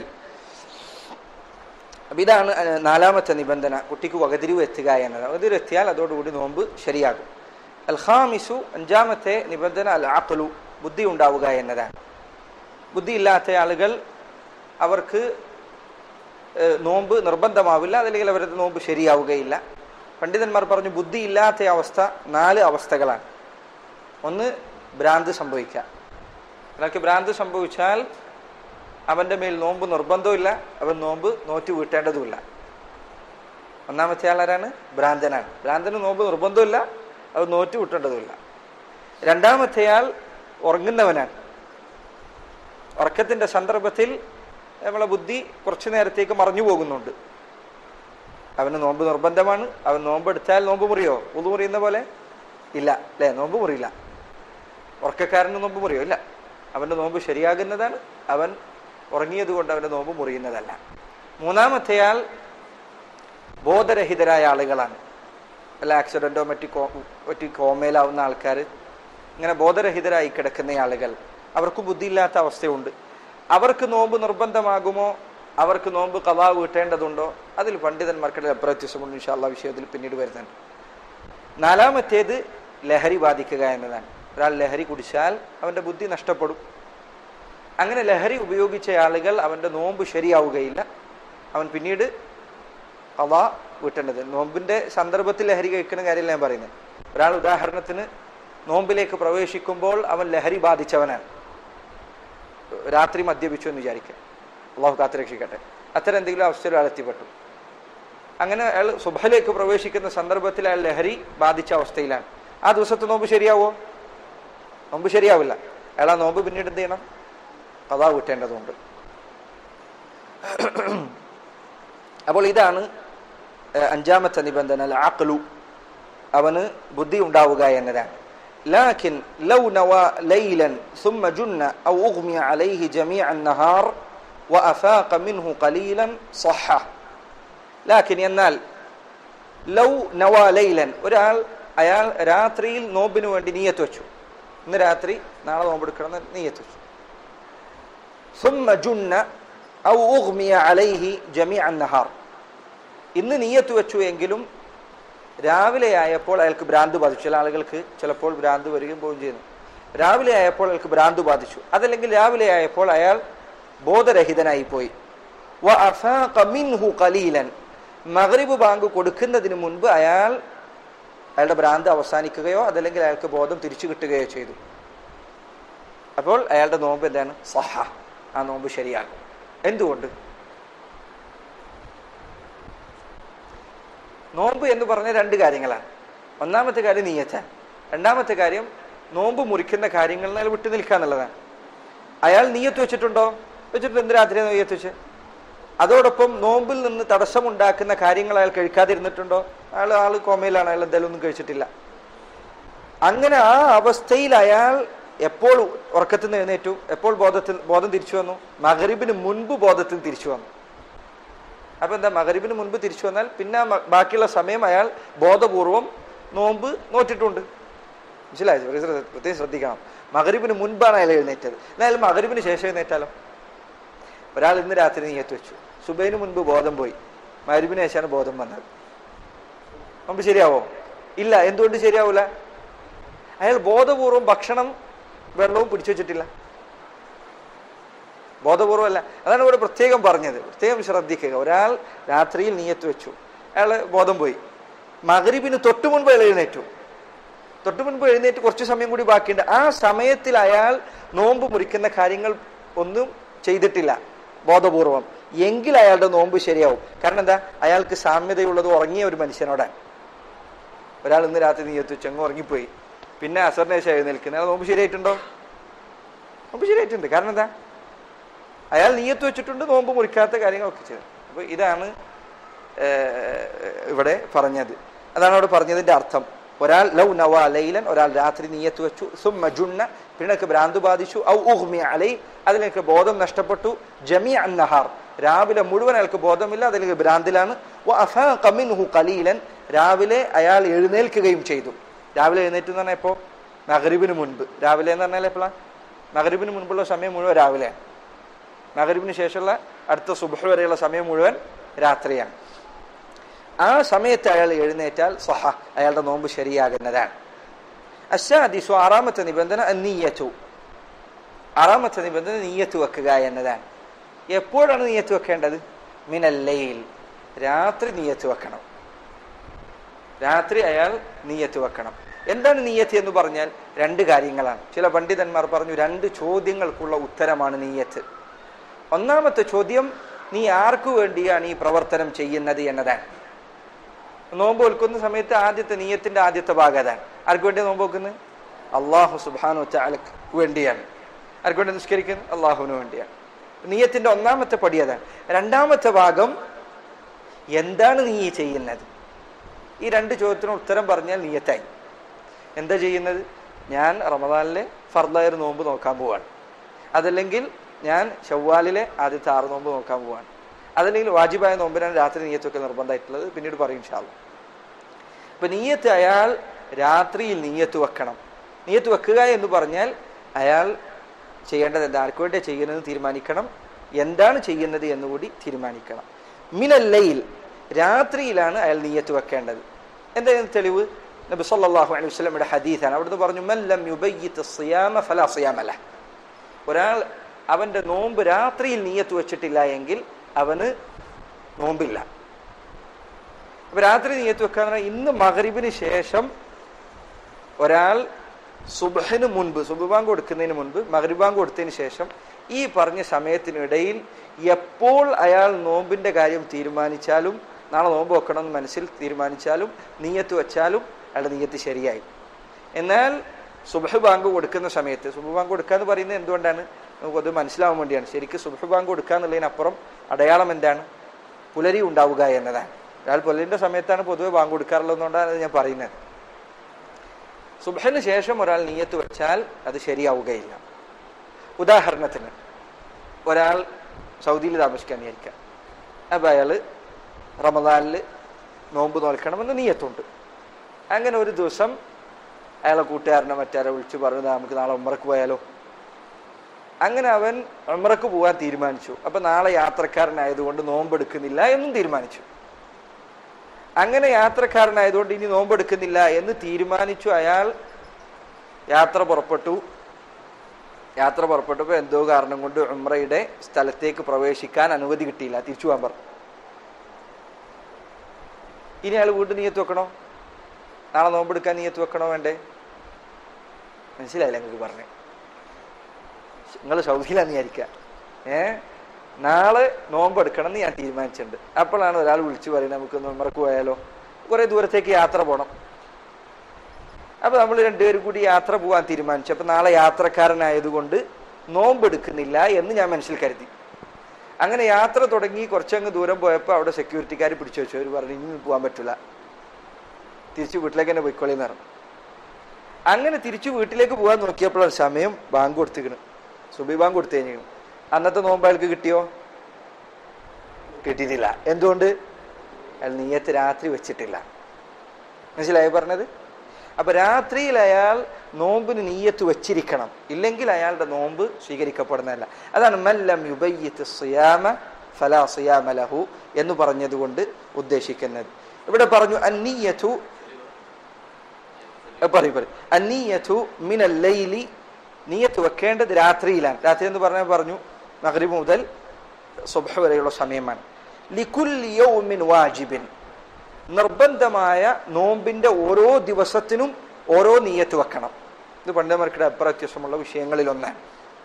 അപ്പൊ ഇതാണ് ഏ, നാലാമത്തെ നിബന്ധന കുട്ടിക്ക് വകതിരിവ് എത്തുക എന്നത് വകതിരിവ് എത്തിയാൽ അതോടുകൂടി നോമ്പ് ശരിയാകും അൽഹാമിസു അഞ്ചാമത്തെ നിബന്ധന അൽ ആഖലു ബുദ്ധി ഉണ്ടാവുക എന്നതാണ് ബുദ്ധിയില്ലാത്ത ആളുകൾ അവർക്ക് ഏഹ്, നോമ്പ് നിർബന്ധമാവില്ല അതല്ലെങ്കിൽ അവരുടെ നോമ്പ് ശരിയാവുകയില്ല പണ്ഡിതന്മാർ പറഞ്ഞു ബുദ്ധി ഇല്ലാത്ത അവസ്ഥ നാല് അവസ്ഥകളാണ് ഒന്ന് ഭ്രാന്ത് സംഭവിക്കുക ഒരാൾക്ക് ഭ്രാന്ത് സംഭവിച്ചാൽ അവന്റെ മേൽ നോമ്പ് നിർബന്ധമില്ല അവൻ നോമ്പ് നോറ്റ് വീട്ടേണ്ടതുമില്ല ഒന്നാമത്തെ ആളാരാണ് ഭ്രാന്തനാണ് ഭ്രാന്തന് നോമ്പ് നിർബന്ധമില്ല അവൻ നോറ്റ് വിട്ടേണ്ടതുമില്ല രണ്ടാമത്തെയാൾ ഉറങ്ങുന്നവനാണ് ഉറക്കത്തിന്റെ സന്ദർഭത്തിൽ നമ്മളെ ബുദ്ധി കുറച്ചു നേരത്തേക്ക് മറഞ്ഞു പോകുന്നുണ്ട് അവന് നോമ്പ് നിർബന്ധമാണ് അവൻ നോമ്പ് എടുത്താൽ നോമ്പ് മുറിയോ ഉതു മുറിയുന്ന പോലെ ഇല്ല അല്ലേ നോമ്പ് മുറിയില്ല ഉറക്കക്കാരന് നോമ്പ് മുറിയോ ഇല്ല അവന്റെ നോമ്പ് ശരിയാകുന്നതാണ് അവൻ ഉറങ്ങിയത് കൊണ്ട് അവന്റെ നോമ്പ് മുറിയുന്നതല്ല മൂന്നാമത്തെയാൾ ബോധരഹിതരായ ആളുകളാണ് വല്ല ആക്സിഡന്റോ മറ്റു കോ മറ്റു കോമയിലാവുന്ന ആൾക്കാർ ഇങ്ങനെ ബോധരഹിതരായി കിടക്കുന്ന ആളുകൾ അവർക്ക് ബുദ്ധിയില്ലാത്ത അവസ്ഥയുണ്ട് അവർക്ക് നോമ്പ് നിർബന്ധമാകുമോ അവർക്ക് നോമ്പ് കഥാ വീട്ടേണ്ടതുണ്ടോ അതിൽ പണ്ഡിതന്മാർക്കിടെ അപ്രത്യക്ഷമുണ്ട് ഇൻഷാല്ല വിഷയത്തിൽ പിന്നീട് വരുന്നുണ്ട് നാലാമത്തേത് ലഹരി ബാധിക്കുക എന്നതാണ് ഒരാൾ ലഹരി കുടിച്ചാൽ അവന്റെ ബുദ്ധി നഷ്ടപ്പെടും അങ്ങനെ ലഹരി ഉപയോഗിച്ച ആളുകൾ അവന്റെ നോമ്പ് ശരിയാവുകയില്ല അവൻ പിന്നീട് കഥ വീട്ടേണ്ടത് നോമ്പിന്റെ സന്ദർഭത്തിൽ ലഹരി കഴിക്കുന്ന കാര്യമല്ല ഞാൻ പറയുന്നത് ഒരാൾ ഉദാഹരണത്തിന് നോമ്പിലേക്ക് പ്രവേശിക്കുമ്പോൾ അവൻ ലഹരി ബാധിച്ചവനാണ് രാത്രി മദ്യപിച്ചു എന്ന് വിചാരിക്കുക അള്ളാഹു കാത്തുരക്ഷിക്കട്ടെ അത്തരം എന്തെങ്കിലും അവസ്ഥയിൽ അയാൾ എത്തിപ്പെട്ടു അങ്ങനെ അയാൾ സുബഹിലേക്ക് പ്രവേശിക്കുന്ന സന്ദർഭത്തിൽ അയാൾ ലഹരി ബാധിച്ച അവസ്ഥയിലാണ് ആ ദിവസത്തെ നോമ്പ് ശരിയാവോ നോമ്പ് ശരിയാവില്ല അയാൾ ആ നോമ്പ് പിന്നീട് എന്ത് ചെയ്യണം കഥാ വിട്ടേണ്ടതുണ്ട് അപ്പോൾ ഇതാണ് ഏഹ്, അഞ്ചാമത്തെ നിബന്ധന അൽ ആഖ്ലു അവന് ബുദ്ധി ഉണ്ടാവുക എന്നതാണ് لكن لو نوى ليلا ثم جن أو أغمي عليه جميع النهار وأفاق منه قليلا صح لكن എന്നാൽ ലൗ നവ ലൈലൻ ഒരാൾ അയാൾ രാത്രിയിൽ നോമ്പിന് വേണ്ടി നീയത്ത് വെച്ചു ഇന്ന് രാത്രി നാളെ നോമ്പെടുക്കണം എന്ന് നീയത്ത് വെച്ചു ثم جن أو أغمي عليه جميع النهار ഇന്ന് നീയത്ത് വെച്ചു എങ്കിലും രാവിലെ ആയപ്പോൾ അയാൾക്ക് ഭ്രാന്ത് ബാധിച്ചു ചില ആളുകൾക്ക് ചിലപ്പോൾ ഭ്രാന്ത് വരികയും പോവുകയും ചെയ്യുന്നു രാവിലെ ആയപ്പോൾ അയാൾക്ക് ഭ്രാന്ത് ബാധിച്ചു അതല്ലെങ്കിൽ രാവിലെ ആയപ്പോൾ അയാൾ ബോധരഹിതനായി പോയി വഅഫാഖ മിൻഹു ഖലീലൻ മഗ്രിബ് ബാങ്ക് കൊടുക്കുന്നതിന് മുൻപ് അയാൾ അയാളുടെ ഭ്രാന്ത് അവസാനിക്കുകയോ അതല്ലെങ്കിൽ അയാൾക്ക് ബോധം തിരിച്ചു കിട്ടുകയോ ചെയ്തു അപ്പോൾ അയാളുടെ നോമ്പ് എന്താണ് സഹ ആ നോമ്പ് ശരിയാകും എന്തുകൊണ്ട് നോമ്പ് എന്ന് പറഞ്ഞ രണ്ട് കാര്യങ്ങളാണ് ഒന്നാമത്തെ കാര്യം നീയറ്റാൻ രണ്ടാമത്തെ കാര്യം നോമ്പ് മുറിക്കുന്ന കാര്യങ്ങളിൽ അയാൾ വിട്ടു നിൽക്കുക എന്നുള്ളതാണ് അയാൾ നീയത്ത് വെച്ചിട്ടുണ്ടോ വെച്ചിട്ട് എന്ത് രാത്രിയാണ് നീയത്ത് വെച്ച് അതോടൊപ്പം നോമ്പിൽ നിന്ന് തടസ്സമുണ്ടാക്കുന്ന കാര്യങ്ങൾ അയാൾ കഴിക്കാതിരുന്നിട്ടുണ്ടോ അയാൾ ആള് കോമയിലാണ് അയാൾ എന്തായാലും ഒന്നും കഴിച്ചിട്ടില്ല അങ്ങനെ ആ അവസ്ഥയിൽ അയാൾ എപ്പോൾ ഉറക്കത്തിൽ നിന്ന് എഴുന്നേറ്റു എപ്പോൾ ബോധത്തിൽ ബോധം തിരിച്ചു വന്നു മകരിബിന് മുൻപ് ബോധത്തിൽ തിരിച്ചു വന്നു അപ്പൊ എന്താ മകരിബിന് മുൻപ് തിരിച്ചു വന്നാൽ പിന്നെ ആ മ- ബാക്കിയുള്ള സമയം അയാൾ ബോധപൂർവം നോമ്പ് നോറ്റിട്ടുണ്ട് മനസ്സിലായോ വളരെ ശ്രദ്ധ- പ്രത്യേകം ശ്രദ്ധിക്കണം മകരിബിന് മുൻപാണ് അയാൾ എഴുന്നേറ്റത് എന്നാൽ മകരിബിന് ശേഷം എഴുന്നേറ്റാലോ ഒരാൾ ഇന്ന് രാത്രി നീയത്ത് വെച്ചു സുബൈന് മുൻപ് ബോധം പോയി മരുവിന് ശേഷമാണ് ബോധം വന്നത് നോമ്പ് ശരിയാവോ ഇല്ല എന്തുകൊണ്ട് ശരിയാവൂല അയാൾ ബോധപൂർവം ഭക്ഷണം വെള്ളവും പിടിച്ചു വെച്ചിട്ടില്ല ബോധപൂർവം അല്ല അതാണ് ഇവിടെ പ്രത്യേകം പറഞ്ഞത് പ്രത്യേകം ശ്രദ്ധിക്കുക ഒരാൾ രാത്രിയിൽ നീയത്ത് വെച്ചു അയാൾ ബോധം പോയി മകരിബിന് തൊട്ടു മുൻപ് അയാൾ എഴുന്നേറ്റു തൊട്ടു മുൻപ് എഴുന്നേറ്റ് കുറച്ച് സമയം കൂടി ബാക്കിയുണ്ട് ആ സമയത്തിൽ അയാൾ നോമ്പ് മുറിക്കുന്ന കാര്യങ്ങൾ ഒന്നും ചെയ്തിട്ടില്ല ബോധപൂർവം എങ്കിൽ അയാളുടെ നോമ്പ് ശരിയാവും കാരണം എന്താ അയാൾക്ക് സാമ്യതയുള്ളത് ഉറങ്ങിയ ഒരു മനുഷ്യനോടാണ് ഒരാൾ ഇന്ന് രാത്രി നീയത്ത് വെച്ച് അങ്ങ് ഉറങ്ങിപ്പോയി പിന്നെ അസറിന് ശേഷം എഴുന്നേൽക്കുന്നത് അയാൾ നോമ്പ് ശരിയായിട്ടുണ്ടോ നോമ്പ് ശരിയായിട്ടുണ്ട് കാരണം എന്താ അയാൾ നീയത്ത് വെച്ചിട്ടുണ്ട് നോമ്പ് മുറിക്കാത്ത കാര്യങ്ങളൊക്കെ ചെയ്തു അപ്പൊ ഇതാണ് ഏർ, ഇവിടെ പറഞ്ഞത് അതാണ് അവിടെ പറഞ്ഞതിന്റെ അർത്ഥം ഒരാൾ ലൗ നവ ലൈലൻ ഒരാൾ രാത്രി നീയത്ത് വെച്ചു സുമ്മ ജുന്ന പിന്നക്ക് ഭ്രാന്ത് ബാധിച്ചു ഔ ഉഹ്മി അലൈ അതിലേക്ക് ബോധം നഷ്ടപ്പെട്ടു ജമി അന്നഹാർ രാവിലെ മുഴുവൻ അയാൾക്ക് ബോധമില്ല അതിലേക്ക് ഭ്രാന്തിലാണ് വ അഫാഖ മിൻഹു ഖലീലൻ രാവിലെ അയാൾ എഴുന്നേൽക്കുകയും ചെയ്തു രാവിലെ എഴുന്നേറ്റ് എന്ന് പറഞ്ഞാൽ ഇപ്പോൾ മഗ്രിബിന് മുൻപ് രാവിലെ എന്ന് പറഞ്ഞാൽ എപ്പോഴാണ് മഗ്രിബിന് മുൻപുള്ള സമയം മുഴുവൻ രാവിലെയാണ് മകരിബിന് ശേഷമുള്ള അടുത്ത സുബഹ് വരെയുള്ള സമയം മുഴുവൻ രാത്രിയാണ് ആ സമയത്ത് അയാൾ എഴുന്നേറ്റാൽ സഹ അയാളുടെ നോമ്പ് ശരിയാകുന്നതാണ് അശാദിസു ആറാമത്തെ നിബന്ധന നീയത്തു ആറാമത്തെ നിബന്ധന നീയത്ത് വെക്കുക എന്നതാണ് എപ്പോഴാണ് നീയത്ത് വെക്കേണ്ടത് മിനല്ലയിൽ രാത്രി നീയത്ത് വെക്കണം രാത്രി അയാൾ നീയത്ത് വെക്കണം എന്താണ് നീയത്ത് എന്ന് പറഞ്ഞാൽ രണ്ട് കാര്യങ്ങളാണ് ചില പണ്ഡിതന്മാർ പറഞ്ഞു രണ്ട് ചോദ്യങ്ങൾക്കുള്ള ഉത്തരമാണ് നീയത്ത് ഒന്നാമത്തെ ചോദ്യം നീ ആർക്കു വേണ്ടിയാണ് ഈ പ്രവർത്തനം ചെയ്യുന്നത് എന്നതാണ് നോമ്പ് വെക്കുന്ന സമയത്ത് ആദ്യത്തെ നീയത്തിന്റെ ആദ്യത്തെ ഭാഗം അതാണ് ആർക്ക് വേണ്ടി നോമ്പ് വെക്കുന്നത് അള്ളാഹു സുബാനു ചാലക്ക് വേണ്ടിയാണ് ആർക്ക് വേണ്ടി നിസ്കരിക്കുന്നത് അള്ളാഹുവിന് വേണ്ടിയാണ് നീയത്തിന്റെ ഒന്നാമത്തെ പടി അതാണ് രണ്ടാമത്തെ ഭാഗം എന്താണ് നീ ഈ ചെയ്യുന്നത് ഈ രണ്ട് ചോദ്യത്തിന് ഉത്തരം പറഞ്ഞാൽ നീയത്തായി എന്താ ചെയ്യുന്നത് ഞാൻ റമദാനിലെ ഫർദായ ഒരു നോമ്പ് നോക്കാൻ പോവാണ് അതല്ലെങ്കിൽ ഞാൻ ഷവ്വാലിലെ ആദ്യത്തെ ആറ് നോമ്പ് നോക്കാൻ പോവാണ് അതല്ലെങ്കിൽ വാജിബായ നോമ്പിനാണ് രാത്രി നീയത്തൊക്കെ നിർബന്ധമായിട്ടുള്ളത് പിന്നീട് പറയും ഷാളു അപ്പൊ നീയത്ത് അയാൾ രാത്രിയിൽ നീയത്ത് വെക്കണം നീയത്ത് വെക്കുക എന്ന് പറഞ്ഞാൽ അയാൾ ചെയ്യേണ്ടത് എന്താ ആർക്ക് വേണ്ടി ചെയ്യുന്നത് തീരുമാനിക്കണം എന്താണ് ചെയ്യുന്നത് എന്നുകൂടി തീരുമാനിക്കണം മിനല്ലയിൽ രാത്രിയിലാണ് അയാൾ നീയത്ത് വെക്കേണ്ടത് എന്തായിരുന്നു തെളിവ് നബി സല്ലല്ലാഹു അലൈഹി വസല്ലമയുടെ ഹദീസാണ് അവിടുന്ന് പറഞ്ഞു മല്ലം യുബയ്യിത്ത് സിയാമ ഫലാ സിയാമല ഒരാൾ അവന്റെ നോമ്പ് രാത്രിയിൽ നീയത്ത് വെച്ചിട്ടില്ല എങ്കിൽ അവന് നോമ്പില്ല അപ്പൊ രാത്രി നീയത്ത് വെക്കാന്ന് പറഞ്ഞാൽ ഇന്ന് മഗ്രിബിന് ശേഷം ഒരാൾ സുബഹിന് മുൻപ് സുബുബാങ്ക് കൊടുക്കുന്നതിന് മുൻപ് മഗ്രിബാങ്ക് കൊടുത്തതിന് ശേഷം ഈ പറഞ്ഞ സമയത്തിനിടയിൽ എപ്പോൾ അയാൾ നോമ്പിന്റെ കാര്യം തീരുമാനിച്ചാലും നാളെ നോമ്പ് വെക്കണം എന്ന് മനസ്സിൽ തീരുമാനിച്ചാലും നീയത്ത് വെച്ചാലും അയാളുടെ നീയത്ത് ശരിയായി എന്നാൽ സുബഹ് ബാങ്ക് കൊടുക്കുന്ന സമയത്ത് സുബഹ് ബാങ്ക് കൊടുക്കുക എന്ന് പറയുന്നത് എന്തുകൊണ്ടാണ് നമുക്ക് അത് മനസ്സിലാവാൻ വേണ്ടിയാണ് ശരിക്കും സുബഹ് ബാങ്ക് കൊടുക്കുക എന്നുള്ളതിനപ്പുറം അടയാളം എന്താണ് പുലരി ഉണ്ടാവുക എന്നതാണ് ഒരാൾ പുലരിന്റെ സമയത്താണ് പൊതുവെ ബാങ്ക് കൊടുക്കാറുള്ളതുകൊണ്ടാണ് അത് ഞാൻ പറയുന്നത് സുബഹിന് ശേഷം ഒരാൾ നീയത്ത് വെച്ചാൽ അത് ശരിയാവുകയില്ല ഉദാഹരണത്തിന് ഒരാൾ സൗദിയിൽ താമസിക്കാൻ വിചാരിക്കാം അപ്പൊ അയാള് റമദാനിൽ നോമ്പ് നോൽക്കണമെന്ന് നീയത്തുണ്ട് അങ്ങനെ ഒരു ദിവസം അയാളെ കൂട്ടുകാരനെ മറ്റാരെ വിളിച്ചു പറഞ്ഞു നമുക്ക് നാളെ ഉമ്മറക്ക് പോയാലോ അങ്ങനെ അവൻ ഉമ്മറക്ക് പോകാൻ തീരുമാനിച്ചു അപ്പൊ നാളെ യാത്രക്കാരനായതുകൊണ്ട് നോമ്പെടുക്കുന്നില്ല എന്നും തീരുമാനിച്ചു അങ്ങനെ യാത്രക്കാരനായതുകൊണ്ട് ഇനി നോമ്പെടുക്കുന്നില്ല എന്ന് തീരുമാനിച്ചു അയാൾ യാത്ര പുറപ്പെട്ടു യാത്ര പുറപ്പെട്ടപ്പോൾ എന്തോ കാരണം കൊണ്ട് ഉമ്രയുടെ സ്ഥലത്തേക്ക് പ്രവേശിക്കാൻ അനുമതി കിട്ടിയില്ല തിരിച്ചു പോകാൻ പറഞ്ഞു ഇനി അയാൾ വീണ്ടും നീയത്ത് വെക്കണോ നാളെ നോമ്പെടുക്കാൻ നീയത്ത് വെക്കണോ വേണ്ടേ മനസ്സിലായില്ല നിങ്ങൾക്ക് പറഞ്ഞേ നിങ്ങൾ സൗദിയിലാന്ന് വിചാരിക്കുക ഏ നാളെ നോമ്പെടുക്കണം എന്ന് ഞാൻ തീരുമാനിച്ചിട്ടുണ്ട് അപ്പോഴാണ് ഒരാൾ വിളിച്ചു പറയുന്നത് നമുക്ക് നോമ്പറക്ക് പോയാലോ കുറെ ദൂരത്തേക്ക് യാത്ര പോകണം അപ്പൊ നമ്മൾ രണ്ടുപേരും കൂടി യാത്ര പോകാൻ തീരുമാനിച്ചു അപ്പൊ നാളെ യാത്രക്കാരനായതുകൊണ്ട് നോമ്പെടുക്കുന്നില്ല എന്ന് ഞാൻ മനസ്സിൽ കരുതി അങ്ങനെ യാത്ര തുടങ്ങി കുറച്ചങ്ങ് ദൂരം പോയപ്പോൾ അവിടെ സെക്യൂരിറ്റിക്കാർ പിടിച്ചു വെച്ചു അവർ പറഞ്ഞു ഇനി പോകാൻ പറ്റില്ല തിരിച്ചു വീട്ടിലേക്ക് തന്നെ പോയിക്കോളി എന്ന് പറഞ്ഞു അങ്ങനെ തിരിച്ചു വീട്ടിലേക്ക് പോകാൻ നോക്കിയപ്പോഴാണ് സമയം ബാങ്ക് കൊടുത്തിക്കണ് സുബി ബാങ്ക് കൊടുത്തു കഴിഞ്ഞു അന്നത്തെ നോമ്പ് അയാൾക്ക് കിട്ടിയോ കിട്ടിയിട്ടില്ല എന്തുകൊണ്ട് അയാൾ നീയത്ത് രാത്രി വെച്ചിട്ടില്ല മനസ്സിലായി പറഞ്ഞത് അപ്പൊ രാത്രിയിൽ അയാൾ നോമ്പിന് നീയത്ത് വെച്ചിരിക്കണം ഇല്ലെങ്കിൽ അയാളുടെ നോമ്പ് സ്വീകരിക്കപ്പെടുന്നതല്ല അതാണ് മല്ലം യുബയ്യത്ത് സിയാമ ഫലാ സിയാമ ലഹു എന്ന് പറഞ്ഞതുകൊണ്ട് ഉദ്ദേശിക്കുന്നത് ഇവിടെ പറഞ്ഞു അന്നീയത്തു പറയൂ പറയൂ അന്നീയത്തു മിനൽ ലൈലി നീയത്ത് വെക്കേണ്ടത് രാത്രിയിലാണ് രാത്രി എന്ന് പറഞ്ഞാൽ പറഞ്ഞു മഗ്രിബ് മുതൽ സുബ്ഹ വരെയുള്ള സമയമാണ് ലികുല്ലി യൗമിൻ വാജിബിൻ നിർബന്ധമായ നോമ്പിന്റെ ഓരോ ദിവസത്തിനും ഓരോ നീയത്ത് വെക്കണം ഇത് പണ്ഡിതന്മാർക്കിടെ അപ്രത്യക്ഷമുള്ള വിഷയങ്ങളിൽ ഒന്നാണ്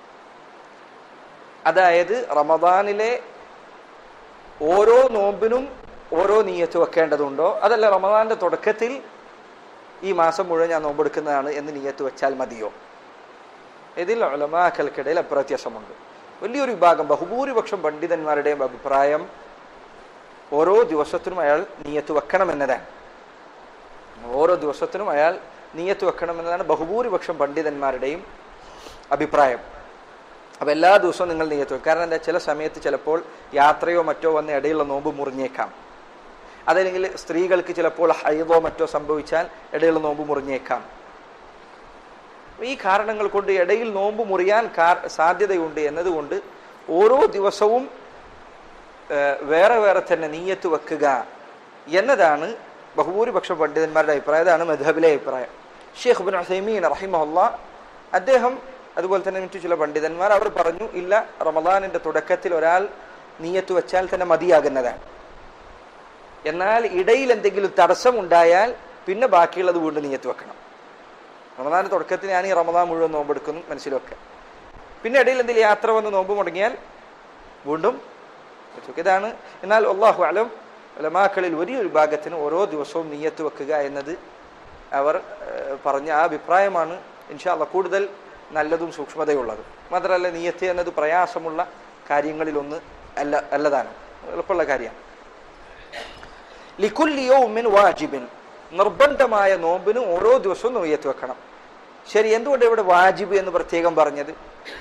അതായത് റമദാനിലെ ഓരോ നോമ്പിനും ഓരോ നീയത്ത് വെക്കേണ്ടതുണ്ടോ അതല്ല റമദാന്റെ തുടക്കത്തിൽ ഈ മാസം മുഴുവൻ ഞാൻ നോമ്പെടുക്കുന്നതാണ് എന്ന് നീയത്ത് വെച്ചാൽ മതിയോ ഇതിൽ ഉലമാക്കൽക്കിടയിൽ അപ്രത്യക്ഷമുണ്ട് വലിയൊരു വിഭാഗം ബഹുഭൂരിപക്ഷം പണ്ഡിതന്മാരുടെയും അഭിപ്രായം ഓരോ ദിവസത്തിനും അയാൾ നീയത്ത് വെക്കണമെന്നതാണ് ഓരോ ദിവസത്തിനും അയാൾ നീയത്ത് വെക്കണമെന്നതാണ് ബഹുഭൂരിപക്ഷം പണ്ഡിതന്മാരുടെയും അഭിപ്രായം അപ്പൊ എല്ലാ ദിവസവും നിങ്ങൾ നീയത്ത് വെക്കും കാരണം എന്താ ചില സമയത്ത് ചിലപ്പോൾ യാത്രയോ മറ്റോ വന്ന ഇടയിലുള്ള നോമ്പ് മുറിഞ്ഞേക്കാം അതല്ലെങ്കിൽ സ്ത്രീകൾക്ക് ചിലപ്പോൾ ഹൈദോ മറ്റോ സംഭവിച്ചാൽ ഇടയിലുള്ള നോമ്പ് മുറിഞ്ഞേക്കാം ഈ കാരണങ്ങൾ കൊണ്ട് ഇടയിൽ നോമ്പ് മുറിയാൻ സാധ്യതയുണ്ട് എന്നതുകൊണ്ട് ഓരോ ദിവസവും വേറെ വേറെ തന്നെ നീയത്ത് വെക്കുക എന്നതാണ് ബഹുഭൂരിപക്ഷം പണ്ഡിതന്മാരുടെ അഭിപ്രായം അതാണ് മധബിലെ അഭിപ്രായം ഷെയ്ഖ് ബിൻ ഹസൈമീൻ റഹിമഹുല്ല അദ്ദേഹം അതുപോലെ തന്നെ മറ്റു ചില പണ്ഡിതന്മാർ അവർ പറഞ്ഞു ഇല്ല റമദാനിന്റെ തുടക്കത്തിൽ ഒരാൾ നീയത്ത് വെച്ചാൽ തന്നെ മതിയാകുന്നതാണ് എന്നാൽ ഇടയിൽ എന്തെങ്കിലും തടസ്സം ഉണ്ടായാൽ പിന്നെ ബാക്കിയുള്ളത് വീണ്ടും നീയത്ത് വെക്കണം റമദാന്റെ തുടക്കത്തിൽ ഞാൻ ഈ റമദാൻ മുഴുവൻ നോമ്പെടുക്കുന്നു മനസ്സിലൊക്കെ പിന്നെ ഇടയിൽ എന്തെങ്കിലും യാത്ര വന്ന് നോമ്പ് മുടങ്ങിയാൽ വീണ്ടും ഇതാണ് എന്നാൽ അള്ളാഹു അലം ലമാക്കളിൽ വലിയൊരു ഭാഗത്തിന് ഓരോ ദിവസവും നീയത്ത് വെക്കുക എന്നത് അവർ പറഞ്ഞ ആ അഭിപ്രായമാണ് ഇൻഷാല്ല കൂടുതൽ നല്ലതും സൂക്ഷ്മതയുള്ളത് മാത്രമല്ല നീയത്ത് എന്നത് പ്രയാസമുള്ള കാര്യങ്ങളിലൊന്ന് അല്ല അല്ലതാണ് എളുപ്പമുള്ള കാര്യമാണ് ലിക്കുല്ലിയോമിൻ വാജിബിൻ നിർബന്ധമായ നോമ്പിന് ഓരോ ദിവസവും നെയ്യത്ത് വെക്കണം ശരി എന്തുകൊണ്ട് ഇവിടെ വാജിബ് എന്ന് പ്രത്യേകം പറഞ്ഞത്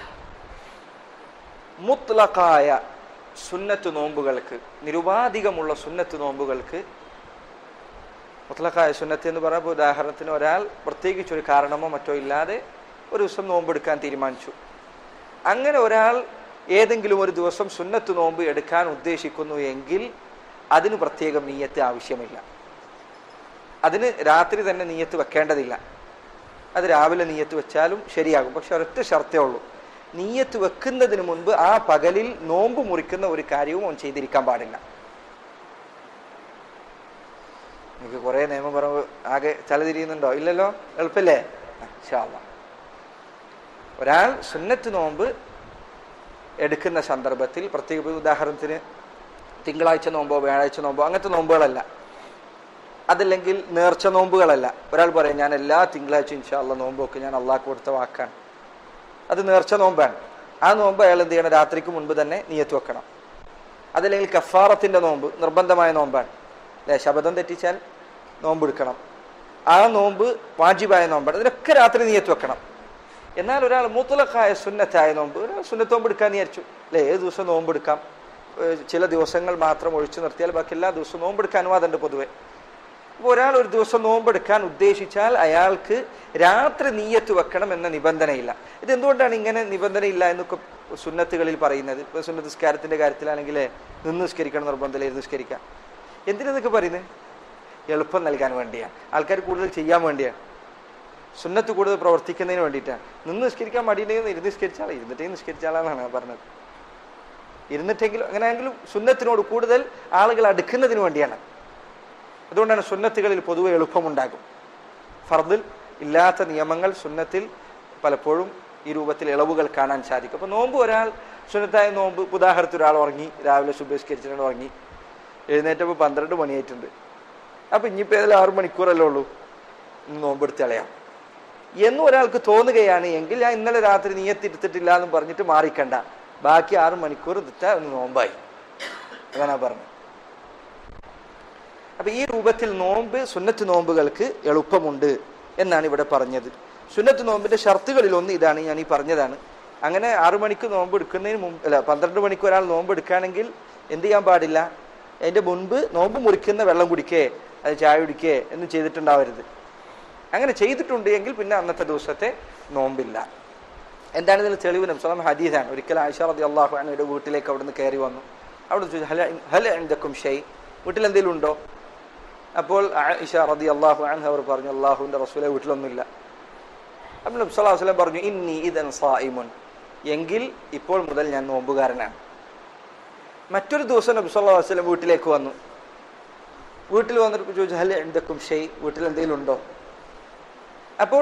മുത്ലഖായ സുന്നത്ത് നോമ്പുകൾക്ക് നിരുപാധികമുള്ള സുന്നത്ത് നോമ്പുകൾക്ക് മുത്ലഖായ സുന്നത്ത് എന്ന് പറയുമ്പോൾ ഉദാഹരണത്തിന് ഒരാൾ പ്രത്യേകിച്ച് ഒരു കാരണമോ മറ്റോ ഇല്ലാതെ ഒരു ദിവസം നോമ്പെടുക്കാൻ തീരുമാനിച്ചു അങ്ങനെ ഒരാൾ ഏതെങ്കിലും ഒരു ദിവസം സുന്നത്ത് നോമ്പ് എടുക്കാൻ ഉദ്ദേശിക്കുന്നു എങ്കിൽ അതിന് പ്രത്യേകം നീയത്ത് ആവശ്യമില്ല അതിന് രാത്രി തന്നെ നീയത്ത് വെക്കേണ്ടതില്ല അത് രാവിലെ നീയത്ത് വെച്ചാലും ശരിയാകും പക്ഷെ ഒരൊറ്റ ഷർത്തേ ഉള്ളൂ നീയത്ത് വെക്കുന്നതിന് മുൻപ് ആ പകലിൽ നോമ്പ് മുറിക്കുന്ന ഒരു കാര്യവും അവൻ ചെയ്തിരിക്കാൻ പാടില്ല എനിക്ക് കുറെ നിയമം പറയുമ്പോൾ ആകെ തലതിരിയുന്നുണ്ടോ ഇല്ലല്ലോ എളുപ്പല്ലേ ഷാള്ള ഒരാൾ സുന്നത്ത് നോമ്പ് എടുക്കുന്ന സന്ദർഭത്തിൽ പ്രത്യേക ഉദാഹരണത്തിന് തിങ്കളാഴ്ച നോമ്പോ വ്യാഴാഴ്ച നോമ്പോ അങ്ങനത്തെ നോമ്പുകളല്ല അതല്ലെങ്കിൽ നേർച്ച നോമ്പുകളല്ല ഒരാൾ പറയും ഞാൻ എല്ലാ തിങ്കളാഴ്ച ഇൻഷാല്ല നോമ്പൊക്കെ ഞാൻ അള്ളാഹ് കൊടുത്ത വാക്കാണ് അത് നേർച്ച നോമ്പാണ് ആ നോമ്പ് അയാൾ എന്ത് ചെയ്യണം രാത്രിക്ക് മുൻപ് തന്നെ നീയത്ത് വെക്കണം അതല്ലെങ്കിൽ കഫാറത്തിന്റെ നോമ്പ് നിർബന്ധമായ നോമ്പാണ് അല്ലെ ശബദം തെറ്റിച്ചാൽ നോമ്പ് എടുക്കണം ആ നോമ്പ് വാജിബായ നോമ്പാണ് ഇതിനൊക്കെ രാത്രി നീയത്ത് വെക്കണം എന്നാൽ ഒരാൾ മുത്തലക്കായ സുന്നത്തായ നോമ്പ് ഒരാൾ സുന്നത്ത് നോമ്പ് എടുക്കാൻ വിചാരിച്ചു അല്ലെ ഏത് ദിവസം നോമ്പ് എടുക്കാം ചില ദിവസങ്ങൾ മാത്രം ഒഴിച്ചു നിർത്തിയാൽ ബാക്കി എല്ലാ ദിവസവും നോമ്പെടുക്കാൻ അനുവാദമുണ്ട് പൊതുവെ അപ്പോൾ ഒരാൾ ഒരു ദിവസം നോമ്പെടുക്കാൻ ഉദ്ദേശിച്ചാൽ അയാൾക്ക് രാത്രി നീയത്ത് വെക്കണം എന്ന നിബന്ധനയില്ല ഇത് എന്തുകൊണ്ടാണ് ഇങ്ങനെ നിബന്ധനയില്ല എന്നൊക്കെ സുന്നത്തുകളിൽ പറയുന്നത് ഇപ്പൊ സുന്നത്ത് നിസ്കാരത്തിന്റെ കാര്യത്തിലാണെങ്കിൽ നിന്ന് നിസ്കരിക്കണം നിർബന്ധമില്ല ഇരുന്ന് നിസ്കരിക്കാം എന്തിനൊക്കെ പറയുന്നത് എളുപ്പം നൽകാൻ വേണ്ടിയാണ് ആൾക്കാർ കൂടുതൽ ചെയ്യാൻ വേണ്ടിയാണ് സുന്നത്ത് കൂടുതൽ പ്രവർത്തിക്കുന്നതിന് വേണ്ടിയിട്ടാണ് നിന്ന് നിസ്കരിക്കാൻ മടിയുണ്ടെങ്കിൽ ഇരുന്ന് നിസ്കരിച്ചാൽ ഇരുന്നിട്ടേ നിസ്കരിച്ചാളാണെന്നാണ് പറഞ്ഞത് ഇരുന്നിട്ടെങ്കിലും അങ്ങനെയെങ്കിലും സുന്നത്തിനോട് കൂടുതൽ ആളുകൾ അടുക്കുന്നതിന് വേണ്ടിയാണ് അതുകൊണ്ടാണ് സുന്നത്തുകളിൽ പൊതുവെ എളുപ്പമുണ്ടാകും ഫർദിൽ ഇല്ലാത്ത നിയമങ്ങൾ സുന്നത്തിൽ പലപ്പോഴും ഈ രൂപത്തിൽ ഇളവുകൾ കാണാൻ സാധിക്കും അപ്പൊ നോമ്പ് ഒരാൾ സുന്നത്തായ നോമ്പ് ഉദാഹരണത്തിൽ ഒരാൾ ഉറങ്ങി രാവിലെ സുബഹിസ്കരിച്ചിട്ട് ഉറങ്ങി എഴുന്നേറ്റപ്പോൾ പന്ത്രണ്ട് മണിയായിട്ടുണ്ട് അപ്പൊ ഇനിയിപ്പോൾ ഏതായാലും ആറു മണിക്കൂറല്ലേ ഉള്ളൂ ഇന്ന് നോമ്പെടുത്ത് കളയാം എന്ന് ഒരാൾക്ക് തോന്നുകയാണ് എങ്കിൽ ഞാൻ ഇന്നലെ രാത്രി നീയത്തിരുത്തിട്ടില്ല എന്ന് പറഞ്ഞിട്ട് മാറിക്കണ്ട ബാക്കി ആറ് മണിക്കൂർ തെറ്റാ ഒന്ന് നോമ്പായി അങ്ങനെ പറഞ്ഞു അപ്പൊ ഈ രൂപത്തിൽ നോമ്പ് സുന്നത്ത് നോമ്പുകൾക്ക് എളുപ്പമുണ്ട് എന്നാണ് ഇവിടെ പറഞ്ഞത് സുന്നത്ത് നോമ്പിന്റെ ഷർത്തുകളിൽ ഒന്ന് ഇതാണ് ഞാൻ ഈ പറഞ്ഞതാണ് അങ്ങനെ ആറു മണിക്ക് നോമ്പ് എടുക്കുന്നതിന് മുമ്പ് അല്ല പന്ത്രണ്ട് മണിക്ക് ഒരാൾ നോമ്പ് എടുക്കുകയാണെങ്കിൽ എന്ത് ചെയ്യാൻ പാടില്ല അതിന്റെ മുൻപ് നോമ്പ് മുറിക്കുന്ന വെള്ളം കുടിക്കേ അത് ചായ കുടിക്കേ എന്ന് ചെയ്തിട്ടുണ്ടാവരുത് അങ്ങനെ ചെയ്തിട്ടുണ്ട് എങ്കിൽ പിന്നെ അന്നത്തെ ദിവസത്തെ നോമ്പില്ല എന്താണ് ഇതിന് തെളിവ് നബ്സലാം ഹദീസാണ് ഒരിക്കൽ ആയിഷ റതി അള്ളാഹു അനയുടെ വീട്ടിലേക്ക് അവിടുന്ന് കയറി വന്നു അവിടെ ചോദിച്ചു ഹല ഹല എന്തൊക്കും ഷെയ് വീട്ടിൽ എന്തെങ്കിലും ഉണ്ടോ അപ്പോൾ ആയിഷ റതി അള്ളാഹു അൻ അവർ പറഞ്ഞു അള്ളാഹുവിന്റെ റസൂലെ വീട്ടിലൊന്നുമില്ല അപ്പോൾ നബി സ്വല്ലല്ലാഹു അലൈഹി വസല്ലം പറഞ്ഞു ഇന്നി ഇദൻ സായിമുൻ എങ്കിൽ ഇപ്പോൾ മുതൽ ഞാൻ നോമ്പുകാരനാണ് മറ്റൊരു ദിവസം നബി സല്ലല്ലാഹു അലൈഹി വസല്ലം വീട്ടിലേക്ക് വന്നു വീട്ടിൽ വന്നിട്ട് ചോദിച്ചു ഹല എന്തൊക്കും ഷെയ് വീട്ടിൽ എന്തെങ്കിലും ഉണ്ടോ അപ്പോൾ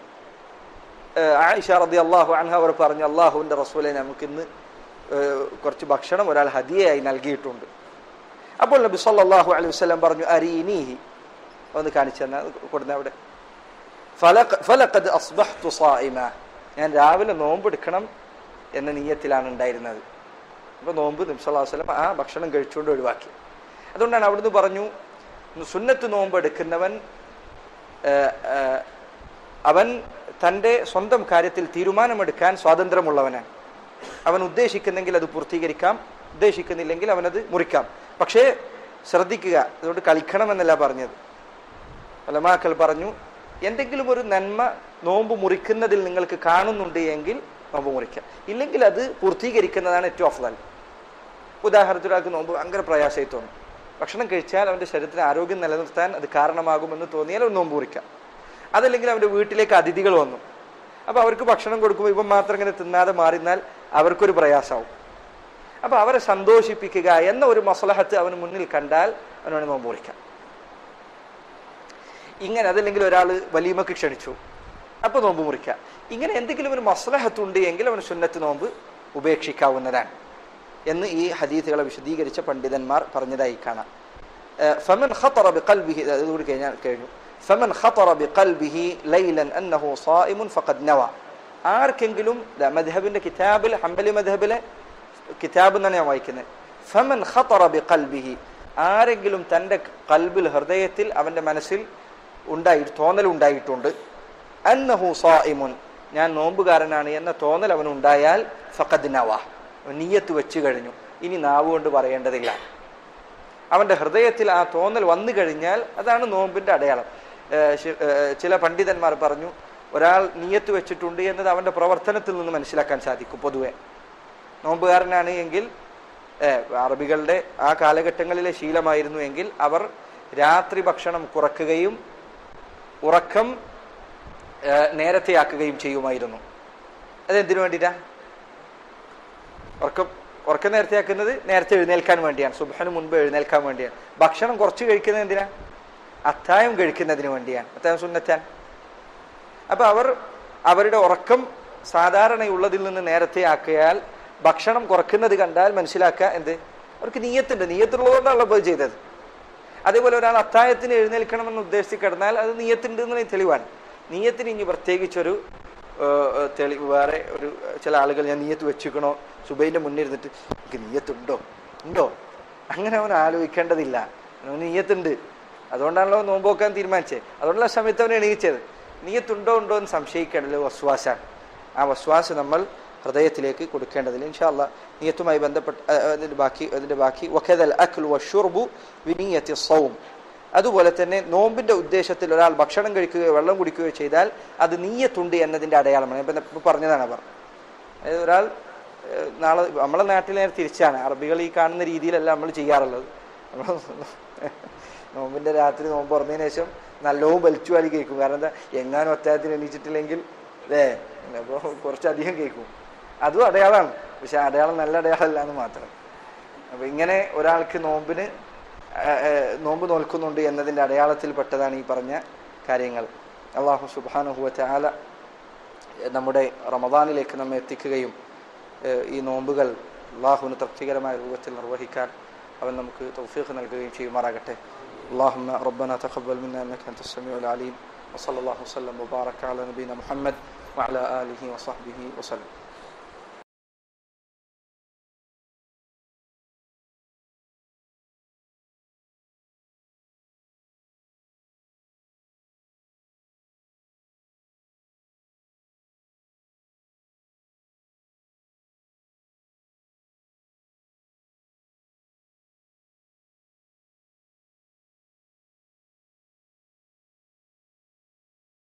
ഏഹ്, ആയിഷ റതി അള്ളാഹു അൻഹ അവർ പറഞ്ഞു അള്ളാഹുവിന്റെ റസൂലെ നമുക്കിന്ന് ഏഹ്, കുറച്ച് ഭക്ഷണം ഒരാൾ ഹദിയയായി നൽകിയിട്ടുണ്ട് അപ്പോൾ നബി സല്ലല്ലാഹു അലൈഹി വസല്ലം പറഞ്ഞു അരീനീഹി ഒന്ന് കാണിച്ചു തന്നെ കൊടുന്ന അവിടെ ഫലഖ- ഫലഖദ് അസ്ബഹ്തു സായിമ ഞാൻ രാവിലെ നോമ്പെടുക്കണം എന്ന നീയത്തിലാണ് ഉണ്ടായിരുന്നത് അപ്പൊ നോമ്പ് നബി സല്ലല്ലാഹു അലൈഹി വസല്ലം ആ ഭക്ഷണം കഴിച്ചുകൊണ്ട് ഒഴിവാക്കി അതുകൊണ്ടാണ് അവിടുന്ന് പറഞ്ഞു സുന്നത്ത് നോമ്പ് എടുക്കുന്നവൻ ഏഹ്, ഏഹ്, അവൻ തൻ്റെ സ്വന്തം കാര്യത്തിൽ തീരുമാനമെടുക്കാൻ സ്വാതന്ത്ര്യമുള്ളവനാണ് അവൻ ഉദ്ദേശിക്കുന്നെങ്കിൽ അത് പൂർത്തീകരിക്കാം ഉദ്ദേശിക്കുന്നില്ലെങ്കിൽ അവനത് മുറിക്കാം പക്ഷേ ശ്രദ്ധിക്കുക അതുകൊണ്ട് കളിക്കണമെന്നല്ല പറഞ്ഞത് പലമാക്കൾ പറഞ്ഞു എന്തെങ്കിലും ഒരു നന്മ നോമ്പ് മുറിക്കുന്നതിൽ നിങ്ങൾക്ക് കാണുന്നുണ്ട് എങ്കിൽ നോമ്പ് മുറിക്കാം ഇല്ലെങ്കിൽ അത് പൂർത്തീകരിക്കുന്നതാണ് ഏറ്റവും അഫ്ലാൽ ഉദാഹരണത്തിന് ഒരാൾക്ക് നോമ്പ് ഭയങ്കര പ്രയാസമായി തോന്നും ഭക്ഷണം കഴിച്ചാൽ അവന്റെ ശരീരത്തിന് ആരോഗ്യം നിലനിർത്താൻ അത് കാരണമാകുമെന്ന് തോന്നിയാൽ അവൻ നോമ്പ് മുറിക്കാം അതല്ലെങ്കിൽ അവന്റെ വീട്ടിലേക്ക് അതിഥികൾ വന്നു അപ്പൊ അവർക്ക് ഭക്ഷണം കൊടുക്കുമ്പോൾ ഇവൻ മാത്രം ഇങ്ങനെ തിന്നാതെ മാറിന്നാൽ അവർക്കൊരു പ്രയാസമാവും അപ്പൊ അവരെ സന്തോഷിപ്പിക്കുക എന്ന ഒരു മസലഹത്ത് അവന് മുന്നിൽ കണ്ടാൽ അവനവന് നോമ്പ് മുറിക്കാം ഇങ്ങനെ അതല്ലെങ്കിൽ ഒരാൾ വലീമക്ക് ക്ഷണിച്ചു അപ്പൊ നോമ്പ് മുറിക്കാം ഇങ്ങനെ എന്തെങ്കിലും ഒരു മസ്ലഹത്ത് ഉണ്ട് എങ്കിൽ അവന് സുന്നത്ത് നോമ്പ് ഉപേക്ഷിക്കാവുന്നതാണ് എന്ന് ഈ ഹദീസുകളെ വിശദീകരിച്ച പണ്ഡിതന്മാർ പറഞ്ഞതായി കാണാം ഏഹ് ഫമൻ ഖത്തറ ബിഖൽബിഹി അതുകൂടി കഴിഞ്ഞാൽ കഴിഞ്ഞു ഫമൻ ഖത്തറ ബിഖൽബിഹി ലൈലൻ അന്നഹു സായിമുൻ ഫഖദ് നവ ആർക്കെങ്കിലും ദാ മദ്ഹബിന്റെ കിതാബിൽ ഹംബലി മദ്ഹബിലെ കിതാബ് എന്നാണ് ഞാൻ വായിക്കുന്നത് ഫമൻ ഖത്തറ ബിഖൽബിഹി ആരെങ്കിലും തന്റെ കൽബിൽ ഹൃദയത്തിൽ അവന്റെ മനസ്സിൽ ഉണ്ടായി തോന്നൽ ഉണ്ടായിട്ടുണ്ട് അന്നഹു സായിമുൻ ഞാൻ നോമ്പുകാരനാണ് എന്ന തോന്നൽ അവനുണ്ടായാൽ ഫഖദ് നവ നീയത്ത് വെച്ച് കഴിഞ്ഞു ഇനി നാവ് കൊണ്ട് പറയേണ്ടതില്ല അവന്റെ ഹൃദയത്തിൽ ആ തോന്നൽ വന്നു കഴിഞ്ഞാൽ അതാണ് നോമ്പിന്റെ അടയാളം ഏഹ് ശി- ഏഹ് ചില പണ്ഡിതന്മാർ പറഞ്ഞു ഒരാൾ നീയത്ത് വെച്ചിട്ടുണ്ട് എന്നത് അവന്റെ പ്രവർത്തനത്തിൽ നിന്ന് മനസ്സിലാക്കാൻ സാധിക്കും പൊതുവെ നോമ്പുകാരനാണ് എങ്കിൽ ഏഹ് അറബികളുടെ ആ കാലഘട്ടങ്ങളിലെ ശീലമായിരുന്നു എങ്കിൽ അവർ രാത്രി ഭക്ഷണം കുറക്കുകയും ഉറക്കം ഏഹ് നേരത്തെയാക്കുകയും ചെയ്യുമായിരുന്നു അതെന്തിനു വേണ്ടിയിട്ടാ ഉറക്കം ഉറക്കം നേരത്തെയാക്കുന്നത് നേരത്തെ എഴുന്നേൽക്കാൻ വേണ്ടിയാണ് സുബഹന് മുൻപ് എഴുന്നേൽക്കാൻ വേണ്ടിയാണ് ഭക്ഷണം കുറച്ച് കഴിക്കുന്നത് എന്തിനാ അത്തായം കഴിക്കുന്നതിന് വേണ്ടിയാണ് അത്തായം സുന്നത്താൻ അപ്പൊ അവർ അവരുടെ ഉറക്കം സാധാരണയുള്ളതിൽ നിന്ന് നേരത്തെ ആക്കിയാൽ ഭക്ഷണം കുറക്കുന്നത് കണ്ടാൽ മനസ്സിലാക്കുക എന്ത് അവർക്ക് നീയത്തുണ്ട് നീയത്തുള്ളതുകൊണ്ടാണല്ലോ പോയി ചെയ്തത് അതേപോലെ ഒരാൾ അത്തായത്തിന് എഴുന്നേൽക്കണമെന്ന് ഉദ്ദേശിച്ച് കിടന്നാൽ അത് നീയത്തുണ്ട് എന്നുള്ള തെളിവാണ് നീയത്തിന് ഇനി പ്രത്യേകിച്ചൊരു ഏഹ്, ഏഹ്, തെളി വേറെ ഒരു ചില ആളുകൾ ഞാൻ നീയത്ത് വെച്ചിക്കണോ സുബൈന്റെ മുന്നിൽ ഇരുന്നിട്ട് എനിക്ക് നീയത്തുണ്ടോ ഉണ്ടോ അങ്ങനെ അവൻ ആലോചിക്കേണ്ടതില്ല അവന് നീയത്തുണ്ട് അതുകൊണ്ടാണല്ലോ നോമ്പ് വെക്കാൻ തീരുമാനിച്ചത് അതുകൊണ്ടുള്ള സമയത്ത് അവൻ എണീച്ചത് നീയത്തുണ്ടോ ഉണ്ടോ എന്ന് സംശയിക്കേണ്ടത് വസ്വാസാണ് ആ വസ്വാസ് നമ്മൾ ഹൃദയത്തിലേക്ക് കൊടുക്കേണ്ടതില്ല ഇൻഷാല്ല നീയത്തുമായി ബന്ധപ്പെട്ട് അഹ് അതിന്റെ ബാക്കി അതിന്റെ ബാക്കി വഖദൽ അക്ലു വഷുർബു വിനീയത്തി സൗം അതുപോലെ തന്നെ നോമ്പിന്റെ ഉദ്ദേശത്തിൽ ഒരാൾ ഭക്ഷണം കഴിക്കുകയോ വെള്ളം കുടിക്കുകയോ ചെയ്താൽ അത് നീയത്തുണ്ട് എന്നതിന്റെ അടയാളമാണ് ഇപ്പൊ ഇപ്പൊ പറഞ്ഞതാണ് അവർ അതായത് ഒരാൾ ഏഹ്, നാളെ നമ്മളെ നാട്ടിൽ നേരെ തിരിച്ചാണ് അറബികൾ ഈ കാണുന്ന രീതിയിലല്ല നമ്മൾ ചെയ്യാറുള്ളത് നമ്മൾ നോമ്പിന്റെ രാത്രി നോമ്പ് തുറന്നതിന് ശേഷം നല്ലോണം വലിച്ചു വാരി കേൾക്കും കാരണം എന്താ എങ്ങാനും അത്താഴത്തിന് എണീച്ചിട്ടില്ലെങ്കിൽ അല്ലേ അപ്പോൾ കുറച്ചധികം കേൾക്കും അതും അടയാളമാണ് പക്ഷെ അടയാളം നല്ല അടയാളമല്ല എന്ന് മാത്രം അപ്പൊ ഇങ്ങനെ ഒരാൾക്ക് നോമ്പിന് ആ, ആ, നോമ്പ് നോൽക്കുന്നുണ്ട് എന്നതിന്റെ അടയാളത്തിൽപ്പെട്ടതാണ് ഈ പറഞ്ഞ കാര്യങ്ങൾ അള്ളാഹു സുബാനുഹുവറ്റ ആല നമ്മുടെ റമദാനിലേക്ക് നമ്മെ എത്തിക്കുകയും ഏഹ് ഈ നോമ്പുകൾ അള്ളാഹുവിന് തൃപ്തികരമായ രൂപത്തിൽ നിർവഹിക്കാൻ അവൻ നമുക്ക് തൗഫീഖ് നൽകുകയും ചെയ്യുമാറാകട്ടെ اللهم ربنا تقبل منا انك انت السميع العليم وصلى الله وسلم وبارك على نبينا محمد وعلى آله وصحبه وسلم